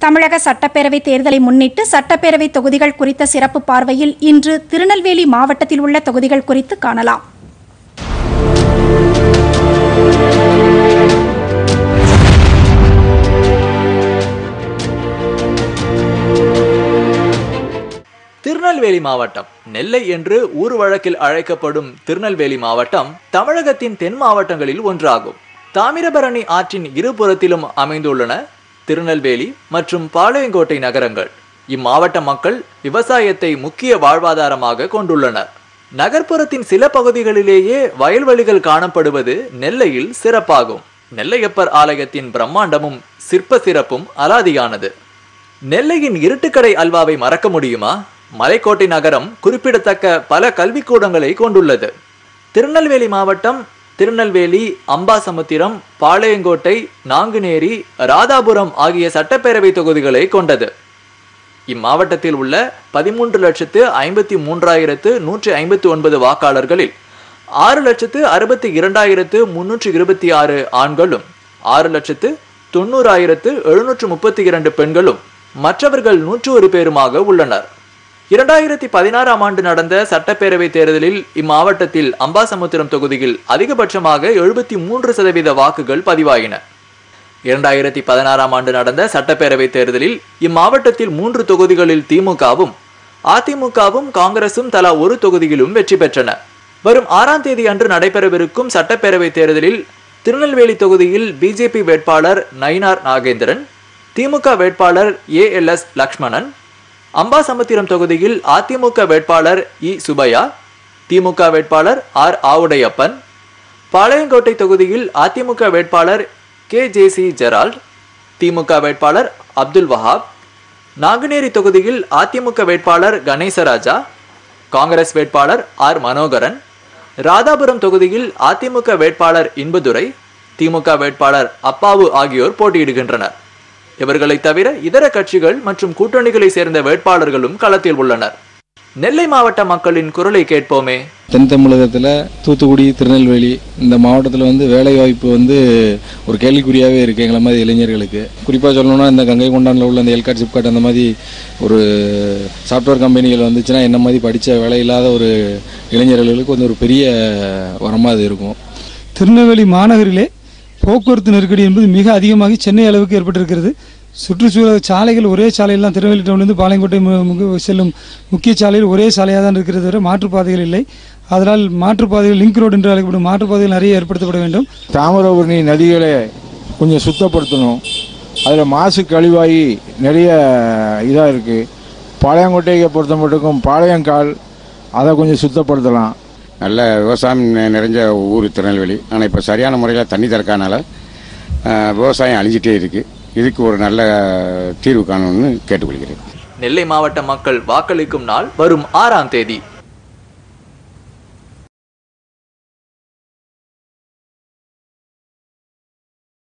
தமிழக சட்டப்பேரவை தேர்தலை முன்னிட்டு சட்டப்பேரவை தொகுதிகள் குறித்த சிறப்பு பார்வையில் இன்று திருநெல்வேலி மாவட்டத்தில் உள்ள தொகுதிகள் குறித்து காணலாம் திருநெல்வேலி மாவட்டம் நெல்லை என்று ஊர் வழக்கில் அழைக்கப்படும் திருநெல்வேலி மாவட்டம் தமிழகத்தின் தென் மாவட்டங்களில் ஒன்றாகும் தாமிரபரணி ஆற்றின் இருபுறத்திலும் அமைந்துள்ளன திருநெல்வேலி மற்றும் பாளையங்கோட்டை நகரங்கள் இம்மாவட்ட மக்கள் விவசாயத்தை முக்கிய வாழ்வாதாரமாக கொண்டுள்ளனர் நகர்ப்புறத்தின் சில பகுதிகளிலேயே வயல்வெளிகள் காணப்படுவது நெல்லையில் சிறப்பாகும் நெல்லையப்பர் ஆலயத்தின் பிரம்மாண்டமும் சிற்ப சிறப்பும் அலாதியானது நெல்லையின் இருட்டுக்கடை அல்வாவை மறக்க முடியுமா மலைக்கோட்டை நகரம் குறிப்பிடத்தக்க பல கல்விக்கூடங்களை கொண்டுள்ளது திருநெல்வேலி மாவட்டம் திருநெல்வேலி அம்பாசமுத்திரம் பாளையங்கோட்டை நாங்குநேரி ராதாபுரம் ஆகிய சட்டப்பேரவை தொகுதிகளை கொண்டது இம்மாவட்டத்தில் உள்ள பதிமூன்று லட்சத்து ஐம்பத்தி மூன்றாயிரத்து நூற்றி ஐம்பத்தி ஒன்பது வாக்காளர்களில் ஆறு லட்சத்து அறுபத்தி இரண்டாயிரத்து முன்னூற்றி இருபத்தி ஆறு ஆண்களும் ஆறு லட்சத்து தொண்ணூறாயிரத்து எழுநூற்று முப்பத்தி இரண்டு பெண்களும் மற்றவர்கள் நூற்று ஒரு பேருமாக உள்ளனர் இரண்டாயிரத்தி பதினாறாம் ஆண்டு நடந்த சட்டப்பேரவை தேர்தலில் இம்மாவட்டத்தில் அம்பாசமுத்திரம் தொகுதியில் அதிகபட்சமாக எழுபத்தி மூன்று சதவீத வாக்குகள் பதிவாயின இரண்டாயிரத்தி பதினாறாம் ஆண்டு நடந்த சட்டப்பேரவை தேர்தலில் இம்மாவட்டத்தில் மூன்று தொகுதிகளில் திமுகவும் அதிமுகவும் காங்கிரசும் தலா ஒரு தொகுதியிலும் வெற்றி பெற்றன வரும் ஆறாம் தேதி அன்று நடைபெறவிருக்கும் சட்டப்பேரவை தேர்தலில் திருநெல்வேலி தொகுதியில் பிஜேபி வேட்பாளர் நயினார் நாகேந்திரன் திமுக வேட்பாளர் A L S Lakshmanan Ambasamudram தொகுதியில் அதிமுக வேட்பாளர் இ சுபையா திமுக வேட்பாளர் ஆர் ஆவுடையப்பன் பாளையங்கோட்டை தொகுதியில் அதிமுக வேட்பாளர் கே ஜே சி ஜெரால்ட் திமுக வேட்பாளர் அப்துல் வஹாப் நாங்குநேரி தொகுதியில் அதிமுக வேட்பாளர் கணேசராஜா காங்கிரஸ் வேட்பாளர் ஆர் மனோகரன் ராதாபுரம் தொகுதியில் அதிமுக வேட்பாளர் இன்பதுரை திமுக வேட்பாளர் அப்பாவு ஆகியோர் போட்டியிடுகின்றனர் இவர்களை தவிர இதர கட்சிகள் மற்றும் கூட்டணிகளை சேர்ந்த வேட்பாளர்களும் களத்தில் உள்ளனர் நெல்லை மாவட்ட மக்களின் குரலை கேட்போமே தென் தமிழகத்தில் தூத்துக்குடி திருநெல்வேலி இந்த மாவட்டத்தில் வந்து வேலைவாய்ப்பு வந்து ஒரு கேள்விக்குறியாகவே இருக்குது எங்களை மாதிரி இளைஞர்களுக்கு குறிப்பாக சொல்லணும்னா இந்த கங்கை கொண்டானில் உள்ள இந்த எல்காட் சிப்காட் அந்த மாதிரி ஒரு சாஃப்ட்வேர் கம்பெனிகள் வந்துச்சுன்னா என்ன மாதிரி படித்த வேலை இல்லாத ஒரு இளைஞர்களுக்கு வந்து ஒரு பெரிய வரமாக அது இருக்கும் திருநெல்வேலி மாநகரிலே போக்குவரத்து நெருக்கடி என்பது மிக அதிகமாகி சென்னை அளவுக்கு ஏற்பட்டிருக்கிறது சுற்றுச்சூழல் சாலைகள் ஒரே சாலையெல்லாம் திருநெல்வேலி டவுன்லேருந்து பாளையங்கோட்டை மு- மு- செல்லும் முக்கிய சாலையில் ஒரே சாலையாக தான் இருக்கிறது தவிர மாற்றுப்பாதைகள் இல்லை அதனால் மாற்றுப்பாதைகள் லிங்க் ரோடு என்று அழைக்கப்படும் மாற்றுப்பாதைகள் நிறைய ஏற்படுத்தப்பட வேண்டும் தாமிரபரணி நதிகளை கொஞ்சம் சுத்தப்படுத்தணும் அதில் மாசு கழிவாகி நிறைய இதாக இருக்குது பாளையங்கோட்டையை பொறுத்த மட்டுக்கும் பாளையங்கால் அதை கொஞ்சம் சுத்தப்படுத்தலாம் நல்ல விவசாயம் நி- நிறைஞ்ச ஊர் திருநெல்வேலி ஆனால் இப்போ சரியான முறையில் தண்ணி திறக்காதனால அஹ், விவசாயம் அழிஞ்சிட்டே இருக்குது இதுக்கு ஒரு நல்ல தீர்வு காணணும்னு கேட்டுக்கொள்கிறேன் நெல்லை மாவட்ட மக்கள் வாக்களிக்கும் நாள் வரும் ஆறாம் தேதி